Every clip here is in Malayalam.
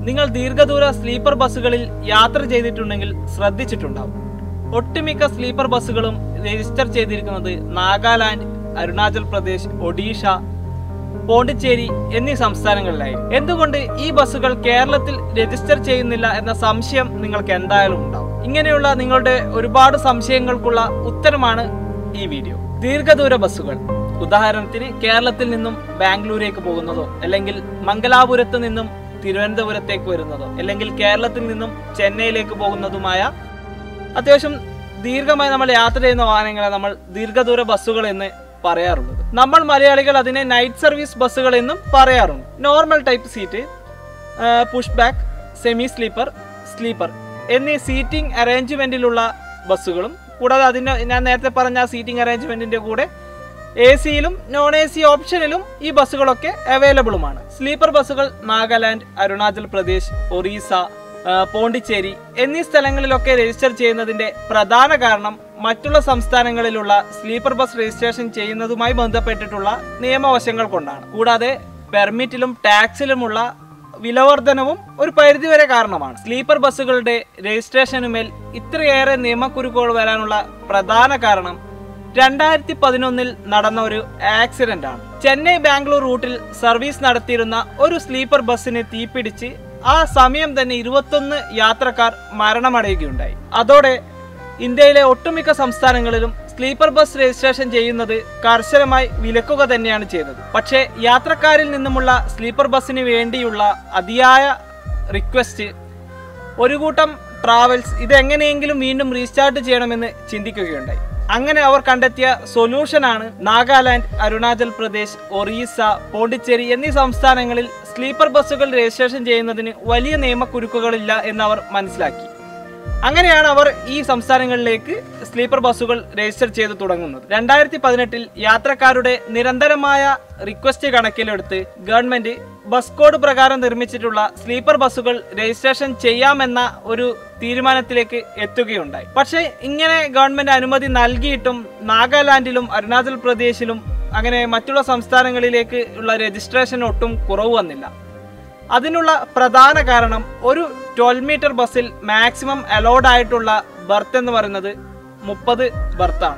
നിങ്ങൾ ദീർഘദൂര സ്ലീപ്പർ ബസ്സുകളിൽ യാത്ര ചെയ്തിട്ടുണ്ടെങ്കിൽ ശ്രദ്ധിച്ചിട്ടുണ്ടാവും ഒട്ടുമിക്ക സ്ലീപ്പർ ബസ്സുകളും രജിസ്റ്റർ ചെയ്തിരിക്കുന്നത് നാഗാലാൻഡ് അരുണാചൽ പ്രദേശ് ഒഡീഷ പോണ്ടിച്ചേരി എന്നീ സംസ്ഥാനങ്ങളിലായി എന്തുകൊണ്ട് ഈ ബസ്സുകൾ കേരളത്തിൽ രജിസ്റ്റർ ചെയ്യുന്നില്ല എന്ന സംശയം നിങ്ങൾക്ക് എന്തായാലും ഉണ്ടാവും ഇങ്ങനെയുള്ള നിങ്ങളുടെ ഒരുപാട് സംശയങ്ങൾക്കുള്ള ഉത്തരമാണ് ഈ വീഡിയോ ദീർഘദൂര ബസ്സുകൾ ഉദാഹരണത്തിന് കേരളത്തിൽ നിന്നും ബാംഗ്ലൂരേക്ക് പോകുന്നതോ അല്ലെങ്കിൽ മംഗലാപുരത്ത് നിന്നും തിരുവനന്തപുരത്തേക്ക് വരുന്നതോ അല്ലെങ്കിൽ കേരളത്തിൽ നിന്നും ചെന്നൈയിലേക്ക് പോകുന്നതുമായ അത്യാവശ്യം ദീർഘമായി നമ്മൾ യാത്ര ചെയ്യുന്ന വാഹനങ്ങളെ നമ്മൾ ദീർഘദൂര ബസ്സുകൾ എന്ന് പറയാറുള്ളത് നമ്മൾ മലയാളികൾ അതിനെ നൈറ്റ് സർവീസ് ബസ്സുകൾ എന്നും പറയാറുണ്ട് normal type seat push back semi sleeper sleeper എന്നീ സീറ്റിംഗ് അറേഞ്ച്മെന്റിലുള്ള ബസ്സുകളും കൂടാതെ അതിന് ഞാൻ നേരത്തെ പറഞ്ഞ സീറ്റിംഗ് അറേഞ്ച്മെന്റിന്റെ കൂടെ എ സിയിലും നോൺ എ സി ഓപ്ഷനിലും ഈ ബസ്സുകളൊക്കെ അവൈലബിളുമാണ് സ്ലീപ്പർ ബസ്സുകൾ നാഗാലാൻഡ് അരുണാചൽ പ്രദേശ് ഒറീസ ആ, പോണ്ടിച്ചേരി എന്നീ സ്ഥലങ്ങളിലൊക്കെ രജിസ്റ്റർ ചെയ്യുന്നതിന്റെ പ്രധാന കാരണം മറ്റുള്ള സംസ്ഥാനങ്ങളിലുള്ള സ്ലീപ്പർ ബസ് രജിസ്ട്രേഷൻ ചെയ്യുന്നതുമായി ബന്ധപ്പെട്ടിട്ടുള്ള നിയമവശങ്ങൾ കൊണ്ടാണ് കൂടാതെ പെർമിറ്റിലും ടാക്സിലുമുള്ള വിലവർധനവും ഒരു പരിധിവരെ കാരണമാണ് സ്ലീപ്പർ ബസ്സുകളുടെ രജിസ്ട്രേഷനുമേൽ ഇത്രയേറെ നിയമക്കുരുക്കുകൾ വരാനുള്ള പ്രധാന കാരണം രണ്ടായിരത്തി പതിനൊന്നിൽ നടന്ന ഒരു ആക്സിഡന്റ് ആണ് ചെന്നൈ ബാംഗ്ലൂർ റൂട്ടിൽ സർവീസ് നടത്തിയിരുന്ന ഒരു സ്ലീപ്പർ ബസ്സിന് തീപിടിച്ച് ആ സമയം തന്നെ ഇരുപത്തൊന്ന് യാത്രക്കാർ മരണമടയുകയുണ്ടായി അതോടെ ഇന്ത്യയിലെ ഒട്ടുമിക്ക സംസ്ഥാനങ്ങളിലും സ്ലീപ്പർ ബസ് രജിസ്ട്രേഷൻ ചെയ്യുന്നത് കർശനമായി വിലക്കുക തന്നെയാണ് ചെയ്തത് പക്ഷേ യാത്രക്കാരിൽ നിന്നുമുള്ള സ്ലീപ്പർ ബസ്സിന് വേണ്ടിയുള്ള അതിയായ റിക്വസ്റ്റ് ഒരു കൂട്ടം ട്രാവൽസ് ഇത് എങ്ങനെയെങ്കിലും വീണ്ടും റീസ്റ്റാർട്ട് ചെയ്യണമെന്ന് ചിന്തിക്കുകയുണ്ടായി അങ്ങനെ അവർ കണ്ടെത്തിയ സൊല്യൂഷനാണ് നാഗാലാൻഡ് അരുണാചൽ പ്രദേശ് ഒറീസ പോണ്ടിച്ചേരി എന്നീ സംസ്ഥാനങ്ങളിൽ സ്ലീപ്പർ ബസ്സുകൾ രജിസ്ട്രേഷൻ ചെയ്യുന്നതിന് വലിയ നിയമക്കുരുക്കുകളില്ല എന്ന് അവർ മനസ്സിലാക്കി അങ്ങനെയാണ് അവർ ഈ സംസ്ഥാനങ്ങളിലേക്ക് സ്ലീപ്പർ ബസ്സുകൾ രജിസ്റ്റർ ചെയ്ത് തുടങ്ങുന്നത് രണ്ടായിരത്തി പതിനെട്ടിൽ യാത്രക്കാരുടെ നിരന്തരമായ റിക്വസ്റ്റ് കണക്കിലെടുത്ത് ഗവൺമെന്റ് ബസ് കോഡ് പ്രകാരം നിർമ്മിച്ചിട്ടുള്ള സ്ലീപ്പർ ബസ്സുകൾ രജിസ്ട്രേഷൻ ചെയ്യാമെന്ന ഒരു തീരുമാനത്തിലേക്ക് എത്തുകയുണ്ടായി പക്ഷേ ഇങ്ങനെ ഗവൺമെന്റ് അനുമതി നൽകിയിട്ടും നാഗാലാൻഡിലും അരുണാചൽ പ്രദേശിലും അങ്ങനെ മറ്റുള്ള സംസ്ഥാനങ്ങളിലേക്ക് ഉള്ള രജിസ്ട്രേഷൻ ഒട്ടും കുറവ് വന്നില്ല അതിനുള്ള പ്രധാന കാരണം ഒരു ട്വൽവ് മീറ്റർ ബസ്സിൽ മാക്സിമം അലോഡ് ആയിട്ടുള്ള ബർത്ത് എന്ന് പറയുന്നത് മുപ്പത് ബർത്താണ്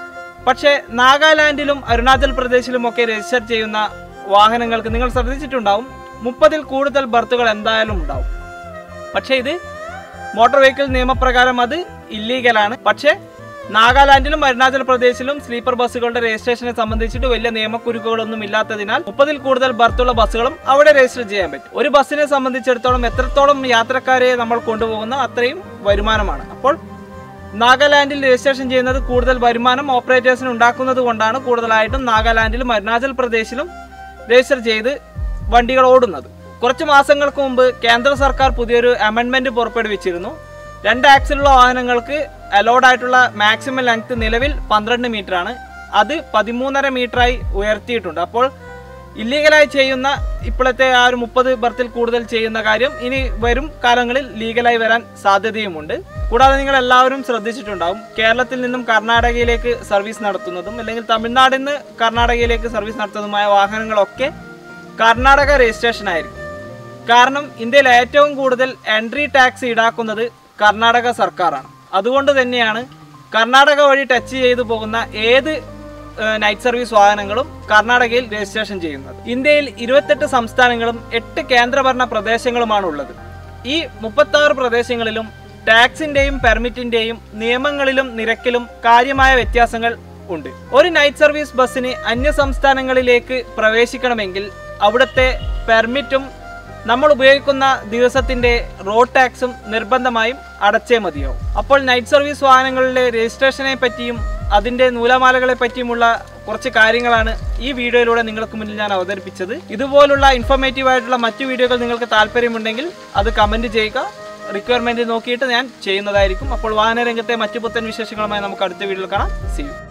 പക്ഷേ നാഗാലാൻഡിലും അരുണാചൽ പ്രദേശിലും ഒക്കെ രജിസ്റ്റർ ചെയ്യുന്ന വാഹനങ്ങൾക്ക് നിങ്ങൾ ശ്രദ്ധിച്ചിട്ടുണ്ടാവും മുപ്പതിൽ കൂടുതൽ ബർത്തുകൾ എന്തായാലും ഉണ്ടാവും പക്ഷേ ഇത് മോട്ടോർ വെഹിക്കിൾ നിയമപ്രകാരം അത് ഇല്ലീഗലാണ് പക്ഷേ നാഗാലാൻഡിലും അരുണാചൽ പ്രദേശിലും സ്ലീപ്പർ ബസ്സുകളുടെ രജിസ്ട്രേഷനെ സംബന്ധിച്ചിട്ട് വലിയ നിയമക്കുരുക്കുകളൊന്നും ഇല്ലാത്തതിനാൽ മുപ്പതിൽ കൂടുതൽ ബർത്തുള്ള ബസ്സുകളും അവിടെ രജിസ്റ്റർ ചെയ്യാൻ പറ്റും ഒരു ബസ്സിനെ സംബന്ധിച്ചിടത്തോളം എത്രത്തോളം യാത്രക്കാരെ നമ്മൾ കൊണ്ടുപോകുന്ന അത്രയും വരുമാനമാണ് അപ്പോൾ നാഗാലാൻഡിൽ രജിസ്ട്രേഷൻ ചെയ്യുന്നത് കൂടുതൽ വരുമാനം ഓപ്പറേറ്റേഴ്സിന് ഉണ്ടാക്കുന്നത് കൊണ്ടാണ് കൂടുതലായിട്ടും നാഗാലാൻഡിലും അരുണാചൽ പ്രദേശിലും രജിസ്റ്റർ ചെയ്ത് വണ്ടികൾ ഓടുന്നത് കുറച്ച് മാസങ്ങൾക്ക് മുമ്പ് കേന്ദ്ര സർക്കാർ പുതിയൊരു അമെൻമെന്റ് പുറപ്പെടുവിച്ചിരുന്നു രണ്ട് ആക്സിലുള്ള വാഹനങ്ങൾക്ക് അലോഡ് ആയിട്ടുള്ള മാക്സിമം ലെങ്ത് നിലവിൽ പന്ത്രണ്ട് മീറ്റർ ആണ് അത് പതിമൂന്നര മീറ്ററായി ഉയർത്തിയിട്ടുണ്ട് അപ്പോൾ ഇല്ലീഗലായി ചെയ്യുന്ന ഇപ്പോഴത്തെ ആ ഒരു മുപ്പത് ബർത്തിൽ കൂടുതൽ ചെയ്യുന്ന കാര്യം ഇനി വരും കാലങ്ങളിൽ ലീഗലായി വരാൻ സാധ്യതയുമുണ്ട് കൂടാതെ നിങ്ങൾ എല്ലാവരും ശ്രദ്ധിച്ചിട്ടുണ്ടാവും കേരളത്തിൽ നിന്നും കർണാടകയിലേക്ക് സർവീസ് നടത്തുന്നതും അല്ലെങ്കിൽ തമിഴ്നാടിൽ നിന്ന് കർണാടകയിലേക്ക് സർവീസ് നടത്തുന്നതുമായ വാഹനങ്ങളൊക്കെ കർണാടക രജിസ്ട്രേഷൻ ആയിരിക്കും കാരണം ഇന്ത്യയിൽ ഏറ്റവും കൂടുതൽ എൻട്രി ടാക്സ് ഈടാക്കുന്നത് കർണാടക സർക്കാരാണ് അതുകൊണ്ട് തന്നെയാണ് കർണാടക വഴി ടച്ച് ചെയ്തു പോകുന്ന ഏത് ഏഹ്, നൈറ്റ് സർവീസ് വാഹനങ്ങളും കർണാടകയിൽ രജിസ്ട്രേഷൻ ചെയ്യുന്നത് ഇന്ത്യയിൽ ഇരുപത്തെട്ട് സംസ്ഥാനങ്ങളും എട്ട് കേന്ദ്രഭരണ പ്രദേശങ്ങളുമാണ് ഉള്ളത് ഈ മുപ്പത്തി ആറ് പ്രദേശങ്ങളിലും ടാക്സിന്റെയും പെർമിറ്റിന്റെയും നിയമങ്ങളിലും നിരക്കിലും കാര്യമായ വ്യത്യാസങ്ങൾ ഉണ്ട് ഒരു നൈറ്റ് സർവീസ് ബസ്സിന് അന്യ സംസ്ഥാനങ്ങളിലേക്ക് പ്രവേശിക്കണമെങ്കിൽ അവിടുത്തെ പെർമിറ്റും നമ്മൾ ഉപയോഗിക്കുന്ന ദിവസത്തിന്റെ റോഡ് ടാക്സും നിർബന്ധമായും അടച്ചേ മതിയാവും അപ്പോൾ നൈറ്റ് സർവീസ് വാഹനങ്ങളുടെ രജിസ്ട്രേഷനെ പറ്റിയും അതിന്റെ നൂലമാലകളെ പറ്റിയുമുള്ള കുറച്ച് കാര്യങ്ങളാണ് ഈ വീഡിയോയിലൂടെ നിങ്ങൾക്ക് മുന്നിൽ ഞാൻ അവതരിപ്പിച്ചത് ഇതുപോലുള്ള ഇൻഫോർമേറ്റീവ് ആയിട്ടുള്ള മറ്റു വീഡിയോകൾ നിങ്ങൾക്ക് താല്പര്യമുണ്ടെങ്കിൽ അത് കമന്റ് ചെയ്യുക റിക്വയർമെന്റ് നോക്കിയിട്ട് ഞാൻ ചെയ്യുന്നതായിരിക്കും അപ്പോൾ വാഹന രംഗത്തെ മറ്റു പുത്തൻ വിശേഷങ്ങളുമായി നമുക്ക് അടുത്ത വീഡിയോയിൽ കാണാം സി യു